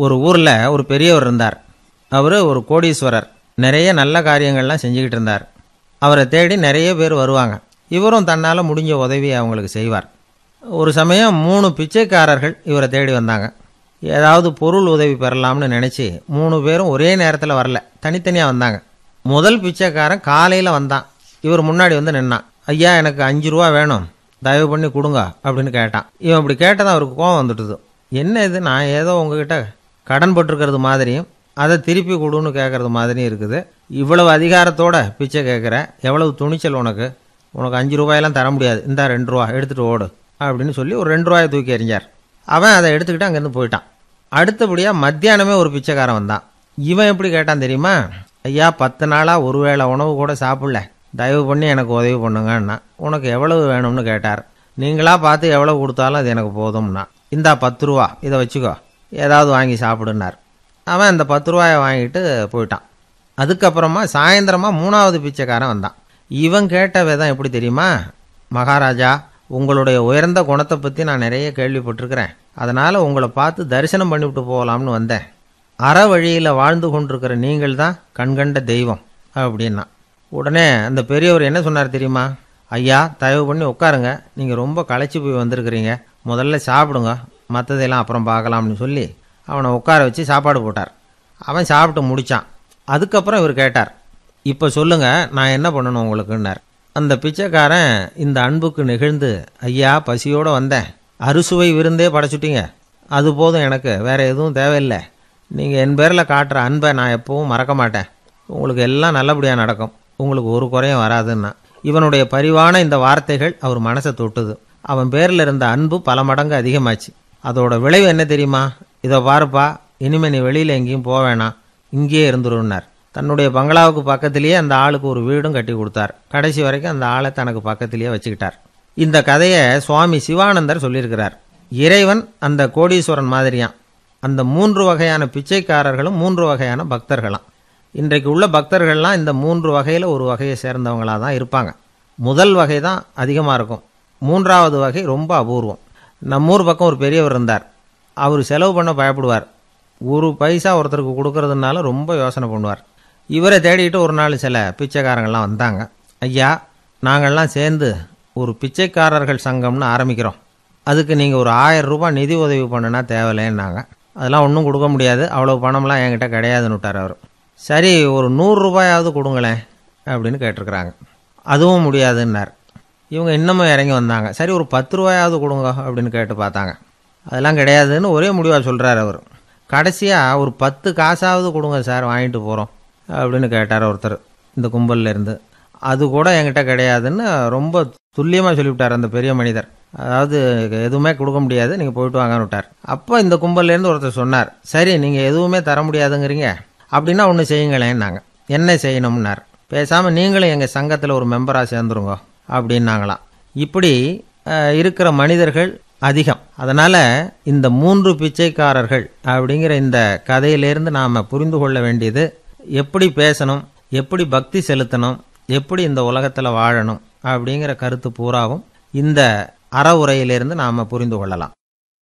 ஒரு ஊர்ல ஒரு பெரியவர் இருந்தார் அவர் ஒரு கோடீஸ்வரர் நிறைய நல்ல காரியங்கள்லாம் செஞ்சுக்கிட்டு இருந்தார் அவரை தேடி நிறைய பேர் வருவாங்க இவரும் தன்னால் முடிஞ்ச உதவியை அவங்களுக்கு செய்வார் ஒரு சமயம் மூணு பிச்சைக்காரர்கள் இவரை தேடி வந்தாங்க ஏதாவது பொருள் உதவி பெறலாம்னு நினச்சி மூணு பேரும் ஒரே நேரத்தில் வரல தனித்தனியாக வந்தாங்க முதல் பிச்சைக்காரன் காலையில் வந்தான் இவர் முன்னாடி வந்து நின்னான் ஐயா எனக்கு அஞ்சு ரூபா வேணும் தயவு பண்ணி கொடுங்க அப்படின்னு கேட்டான் இவன் இப்படி கேட்டதான் அவருக்கு கோவம் வந்துட்டுது என்ன இது நான் ஏதோ உங்ககிட்ட கடன் பட்டிருக்கிறது மாதிரியும் அதை திருப்பி கொடுன்னு கேட்கறது மாதிரியும் இருக்குது இவ்வளவு அதிகாரத்தோட பிச்சை கேட்குற எவ்வளவு துணிச்சல் உனக்கு உனக்கு அஞ்சு ரூபாயெல்லாம் தர முடியாது இந்தா ரெண்டு ரூபா எடுத்துகிட்டு ஓடு அப்படின்னு சொல்லி ஒரு ரெண்டு ரூபாயை தூக்கி எறிஞ்சார் அவன் அதை எடுத்துக்கிட்டு அங்கேருந்து போயிட்டான் அடுத்தபடியாக மத்தியானமே ஒரு பிச்சைக்காரன் வந்தான் இவன் எப்படி கேட்டான் தெரியுமா ஐயா பத்து நாளாக ஒரு வேளை உணவு கூட சாப்பிடல தயவு பண்ணி எனக்கு உதவி பண்ணுங்கன்னா உனக்கு எவ்வளவு வேணும்னு கேட்டார் நீங்களா பார்த்து எவ்வளவு கொடுத்தாலும் அது எனக்கு போதும்னா இந்தா பத்து ரூபா இதை வச்சுக்கோ ஏதாவது வாங்கி சாப்பிடுனார் அவன் அந்த பத்து ரூபாயை வாங்கிட்டு போயிட்டான் அதுக்கப்புறமா சாயந்தரமா மூணாவது பிச்சைக்காரன் வந்தான் இவன் கேட்ட விதம் எப்படி தெரியுமா மகாராஜா உங்களுடைய உயர்ந்த குணத்தை பற்றி நான் நிறைய கேள்விப்பட்டிருக்கிறேன் அதனால் உங்களை பார்த்து தரிசனம் பண்ணிவிட்டு போகலாம்னு வந்தேன் அற வழியில் வாழ்ந்து கொண்டிருக்கிற நீங்கள் தான் கண்கண்ட தெய்வம் அப்படின்னா உடனே அந்த பெரியவர் என்ன சொன்னார் தெரியுமா ஐயா தயவு பண்ணி உட்காருங்க நீங்கள் ரொம்ப களைச்சி போய் வந்திருக்கிறீங்க முதல்ல சாப்பிடுங்க மற்றதெல்லாம் அப்புறம் பார்க்கலாம்னு சொல்லி அவனை உட்கார வச்சு சாப்பாடு போட்டார் அவன் சாப்பிட்டு முடிச்சான் அதுக்கப்புறம் இவர் கேட்டார் இப்போ சொல்லுங்க நான் என்ன பண்ணணும் உங்களுக்குன்னார் அந்த பிச்சைக்காரன் இந்த அன்புக்கு நெகிழ்ந்து ஐயா பசியோடு வந்தேன் அறுசுவை விருந்தே படைச்சுட்டீங்க அது போதும் எனக்கு வேற எதுவும் தேவையில்லை நீங்கள் என் பேரில் காட்டுற அன்பை நான் எப்பவும் மறக்க மாட்டேன் உங்களுக்கு எல்லாம் நல்லபடியாக நடக்கும் உங்களுக்கு ஒரு குறையும் வராதுன்னா இவனுடைய பரிவான இந்த வார்த்தைகள் அவர் மனசை தொட்டுது அவன் பேரில் இருந்த அன்பு பல மடங்கு அதிகமாச்சு அதோட விளைவு என்ன தெரியுமா இதோ பாருப்பா இனிமே நீ வெளியில் எங்கேயும் போக வேணாம் இங்கேயே இருந்துருன்னார் தன்னுடைய பங்களாவுக்கு பக்கத்திலேயே அந்த ஆளுக்கு ஒரு வீடும் கட்டி கொடுத்தார் கடைசி வரைக்கும் அந்த ஆளை தனக்கு பக்கத்திலேயே வச்சுக்கிட்டார் இந்த கதையை சுவாமி சிவானந்தர் சொல்லியிருக்கிறார் இறைவன் அந்த கோடீஸ்வரன் மாதிரியாம் அந்த மூன்று வகையான பிச்சைக்காரர்களும் மூன்று வகையான பக்தர்களாம் இன்றைக்கு உள்ள பக்தர்கள்லாம் இந்த மூன்று வகையில் ஒரு வகையை சேர்ந்தவங்களாக தான் இருப்பாங்க முதல் வகை தான் அதிகமாக இருக்கும் மூன்றாவது வகை ரொம்ப அபூர்வம் நம்ம ஊர் பக்கம் ஒரு பெரியவர் இருந்தார் அவர் செலவு பண்ண பயப்படுவார் ஒரு பைசா ஒருத்தருக்கு கொடுக்கறதுனால ரொம்ப யோசனை பண்ணுவார் இவரை தேடிட்டு ஒரு நாள் சில பிச்சைக்காரங்கள்லாம் வந்தாங்க ஐயா நாங்கள்லாம் சேர்ந்து ஒரு பிச்சைக்காரர்கள் சங்கம்னு ஆரம்பிக்கிறோம் அதுக்கு நீங்கள் ஒரு ஆயிரம் ரூபாய் நிதி உதவி பண்ணுனா தேவையில்லைன்னாங்க அதெல்லாம் ஒன்றும் கொடுக்க முடியாது அவ்வளோ பணம்லாம் என்கிட்ட கிடையாதுன்னு விட்டார் அவர் சரி ஒரு நூறு ரூபாயாவது கொடுங்களேன் அப்படின்னு கேட்டிருக்கிறாங்க அதுவும் முடியாதுன்னார் இவங்க இன்னமும் இறங்கி வந்தாங்க சரி ஒரு பத்து ரூபாயாவது கொடுங்க அப்படின்னு கேட்டு பார்த்தாங்க அதெல்லாம் கிடையாதுன்னு ஒரே முடிவாக சொல்கிறார் அவர் கடைசியாக ஒரு பத்து காசாவது கொடுங்க சார் வாங்கிட்டு போகிறோம் அப்படின்னு கேட்டார் ஒருத்தர் இந்த கும்பல்ல இருந்து அது கூட என்கிட்ட கிடையாதுன்னு ரொம்ப துல்லியமாக சொல்லிவிட்டார் அந்த பெரிய மனிதர் அதாவது எதுவுமே கொடுக்க முடியாது நீங்கள் போயிட்டு வாங்கன்னு விட்டார் அப்போ இந்த கும்பல்ல இருந்து ஒருத்தர் சொன்னார் சரி நீங்கள் எதுவுமே தர முடியாதுங்கிறீங்க அப்படின்னா ஒன்று செய்யுங்களேன்னாங்க என்ன செய்யணும்னார் பேசாமல் நீங்களும் எங்கள் சங்கத்தில் ஒரு மெம்பராக சேர்ந்துருங்க அப்படின்னாங்களாம் இப்படி அஹ், இருக்கிற மனிதர்கள் அதிகம் அதனால இந்த மூன்று பிச்சைக்காரர்கள் அப்படிங்கிற இந்த கதையிலிருந்து நாம் புரிந்து கொள்ள வேண்டியது எப்படி பேசணும் எப்படி பக்தி செலுத்தணும் எப்படி இந்த உலகத்தில் வாழணும் அப்படிங்கிற கருத்து பூராவும் இந்த அற உரையிலிருந்து நாம் புரிந்து கொள்ளலாம்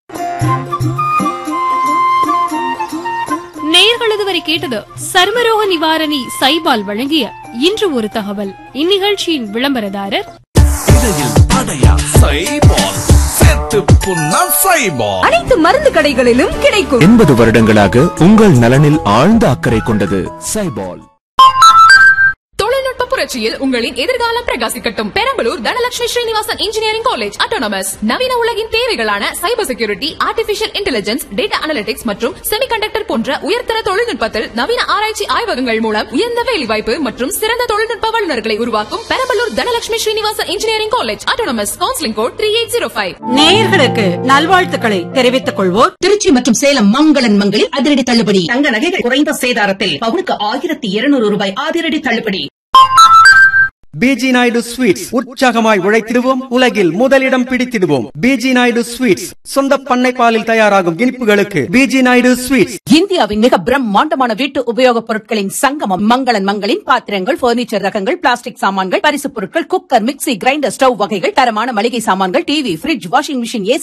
நேயர்கள் இதுவரை கேட்டது சர்மரோக நிவாரணி சைபால் வழங்கிய இன்று ஒரு தகவல் இந்நிகழ்ச்சியின் விளம்பரதாரர் இடையில் அடையா சைபால் செத்து புண்ணா சைபால் அனைத்து மருந்து கடைகளிலும் கிடைக்கும் எண்பது வருடங்களாக உங்கள் நலனில் ஆழ்ந்த அக்கறை கொண்டது சைபால் தொழில்நுட்ப புரட்சியில் உங்களின் எதிர்காலம் பிரகாசிக்கட்டும் Perambalur Dhanalakshmi Srinivasan engineering college autonomous நவீன உலகின் தேவைகளான cyber security artificial intelligence data analytics மற்றும் செமிகண்டக்டர் போன்ற உயர்தர தொழில்நுட்பத்தில் நவீன ஆராய்ச்சி ஆய்வகங்கள் மூலம் உயர்ந்த வேலைவாய்ப்பு மற்றும் சிறந்த தொழில்நுட்ப வல்லுநர்களை உருவாக்கும் Perambalur Dhanalakshmi Srinivasan engineering college autonomous counselling code three eight zero five நேயர்களுக்கு நல்வாழ்த்துக்களை தெரிவித்துக் கொள்வோர் திருச்சி மற்றும் சேலம் மங்களன் மங்களில் அதிரடி தள்ளுபடி தங்க நகைகள் குறைந்த சேதாரத்தில் பவுனுக்கு ஆயிரத்தி இருநூறு ரூபாய் அதிரடி தள்ளுபடி பிஜி நாயுடு ஸ்வீட்ஸ் உற்சாகமாய் உழைத்திடுவோம் உலகில் முதலிடம் பிடித்திடுவோம் பிஜி நாயுடு ஸ்வீட்ஸ் சொந்த பண்ணை பாலில் தயாராகும் இனிப்புகளுக்கு பிஜி நாயுடு ஸ்வீட்ஸ் இந்தியாவின் மிக பிரம்மாண்டமான வீட்டு உபயோகப் பொருட்களின் சங்கமம் மங்களன் மங்களின் பாத்திரங்கள் பர்னிச்சர் ரகங்கள் பிளாஸ்டிக் சாமான்கள் பரிசுப் பொருட்கள் குக்கர் மிக்ஸி கிரைண்டர் ஸ்டவ் வகைகள் தரமான மளிகை சாமான்கள் TV fridge washing machine AC